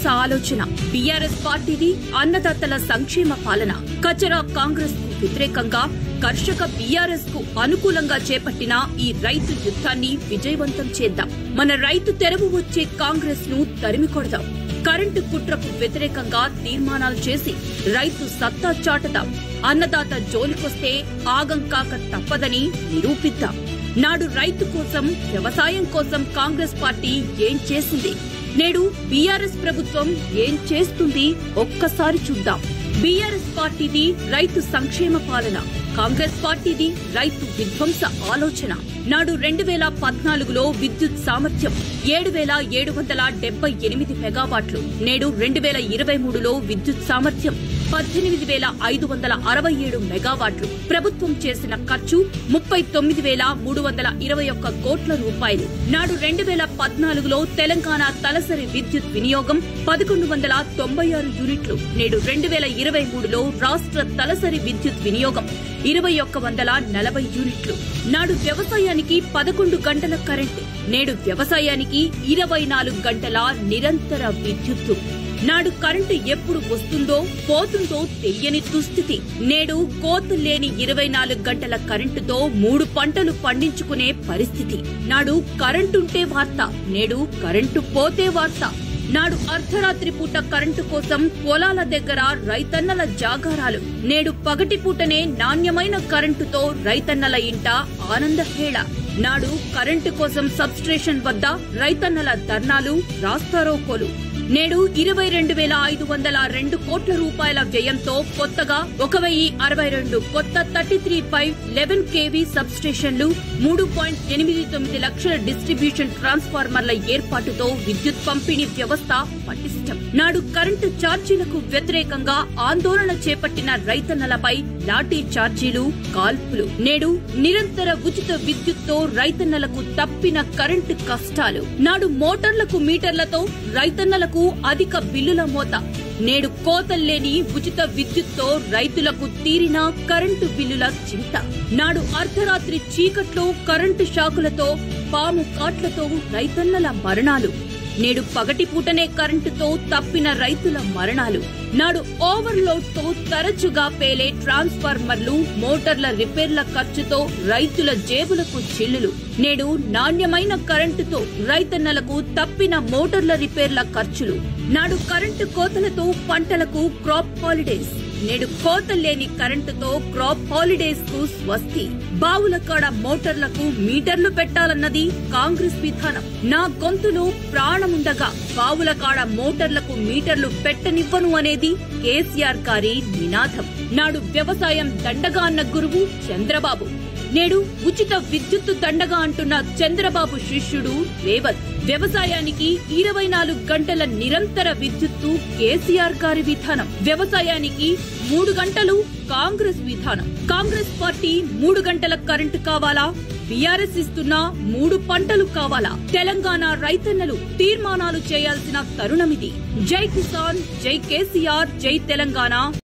విధ్వంస ఆలోచన బీఆర్ఎస్ పార్టీది అన్నదాతల సంక్షేమ పాలన కచరా కాంగ్రెస్ కు వ్యతిరేకంగా కర్షక బీఆర్ఎస్ కు అనుకూలంగా చేపట్టిన ఈ రైతు యుద్ధాన్ని విజయవంతం చేద్దాం మన రైతు తెరవు వచ్చే కాంగ్రెస్ ను తరిమి కొడదాం కరెంటు కుట్రకు వ్యతిరేకంగా తీర్మానాలు చేసి రైతు సత్తా చాటుదాం అన్నదాత జోలికొస్తే ఆగం కాక తప్పదని నిరూపిద్దాం నాడు రైతు కోసం వ్యవసాయం కోసం కాంగ్రెస్ పార్టీ ఏం చేసింది నేడు బీఆర్ఎస్ ప్రభుత్వం ఏం చేస్తుంది ఒక్కసారి చూద్దాం బీఆర్ఎస్ పార్టీది రైతు సంక్షేమ పాలన కాంగ్రెస్ పార్టీది రైతు విధ్వంస ఆలోచన నాడు రెండు వేల పద్నాలుగులో విద్యుత్ సామర్థ్యం ఏడు వేల ఏడు వందల డెబ్బై ఎనిమిది మెగావాట్లు నేడు రెండు వేల ఇరవై మూడులో విద్యుత్ సామర్థ్యం పద్దెనిమిది వేల ఐదు వందల అరవై ఏడు మెగావాట్లు ప్రభుత్వం చేసిన ఖర్చు ముప్పై తొమ్మిది వేల మూడు వందల ఇరవై ఒక్క కోట్ల రూపాయలు నాడు రెండు వేల పద్నాలుగులో తెలంగాణ తలసరి విద్యుత్ వినియోగం పదకొండు వందల తొంభై ఆరు యూనిట్లు నేడు రెండు వేల ఇరవై మూడులో రాష్ట్ర తలసరి విద్యుత్ వినియోగం ఇరవై ఒక్క వందల నలభై యూనిట్లు నాడు వ్యవసాయానికి పదకొండు గంటల కరెంటు నేడు వ్యవసాయానికి ఇరవై నాలుగు గంటల నిరంతర విద్యుత్తు నాడు కరెంటు ఎప్పుడు వస్తుందో పోతుందో తెలియని దుస్థితి నేడు కోతు లేని ఇరవై నాలుగు గంటల కరెంటుతో మూడు పంటలు పండించుకునే పరిస్థితి నాడు కరెంటుంటే వార్త నేడు కరెంటు పోతే వార్త నాడు అర్ధరాత్రి పూట కరెంటు కోసం పొలాల దగ్గర రైతన్నల జాగారాలు నేడు పగటి పూటనే నాణ్యమైన కరెంటుతో రైతన్నల ఇంట ఆనందహేళ నాడు కరెంటు కోసం సబ్స్టేషన్ వద్ద రైతన్నల ధర్నాలు రాస్తారోకోలు నేడు ఇరవై రెండు వేల ఐదు వందల రెండు కోట్ల రూపాయల వ్యయంతో కొత్తగా ఒక వెయ్యి అరవై రెండు కొత్త thirty three five eleven KV సబ్స్టేషన్లు మూడు పాయింట్ ఎనిమిది తొమ్మిది లక్షల డిస్ట్రిబ్యూషన్ ట్రాన్స్ఫార్మర్ల ఏర్పాటుతో విద్యుత్ పంపిణీ వ్యవస్థ పటిష్టం నాడు కరెంటు ఛార్జీలకు వ్యతిరేకంగా ఆందోళన చేపట్టిన రైతన్నలపై లాఠీ ఛార్జీలు కాల్పులు నేడు నిరంతర ఉచిత విద్యుత్తో రైతన్నలకు తప్పిన కరెంటు కష్టాలు నాడు మోటార్లకు మీటర్లతో రైతన్నలకు అధిక బిల్లుల మోత నేడు కోతల్లేని ఉచిత విద్యుత్తో రైతులకు తీరిన కరెంటు బిల్లుల చింత నాడు అర్ధరాత్రి చీకట్లో కరెంటు షాకులతో పాము కాట్లతో రైతన్నల మరణాలు నేడు పగటిపూటనే కరెంటుతో తప్పిన రైతుల మరణాలు నాడు ఓవర్లోడ్ తో తరచుగా పేలే ట్రాన్స్ఫార్మర్లు మోటార్ల రిపేర్ల ఖర్చుతో రైతుల జేబులకు చిల్లులు నేడు నాణ్యమైన కరెంటుతో రైతన్నలకు తప్పిన మోటార్ల రిపేర్ల ఖర్చులు నాడు కరెంటు కోతలతో పంటలకు క్రాప్ హాలిడేస్ నేడు కోత లేని కరెంటుతో క్రాప్ హాలిడేస్ కు స్వస్తి బావుల కాడ మోటార్లకు మీటర్లు పెట్టాలన్నది కాంగ్రెస్ విధానం నా గొంతులో ప్రాణముండగా బావుల కాడ మోటార్లకు మీటర్లు పెట్టనివ్వను అనేది కేసీఆర్ గారి నినాదం నాడు వ్యవసాయం దండగా అన్న గురువు చంద్రబాబు నేడు ఉచిత విద్యుత్తు దండగా అంటున్న చంద్రబాబు శిష్యుడు రేవంత్ వ్యవసాయానికి ఇరవై నాలుగు గంటల నిరంతర విద్యుత్తు కేసీఆర్ గారి విధానం వ్యవసాయానికి మూడు గంటలు కాంగ్రెస్ విధానం కాంగ్రెస్ పార్టీ మూడు గంటల కరెంటు కావాలా బీఆర్ఎస్ ఇస్తున్న మూడు పంటలు కావాలా తెలంగాణ రైతన్నలు తీర్మానాలు చేయాల్సిన తరుణమిది జై కిసాన్ జై కేసీఆర్ జై తెలంగాణ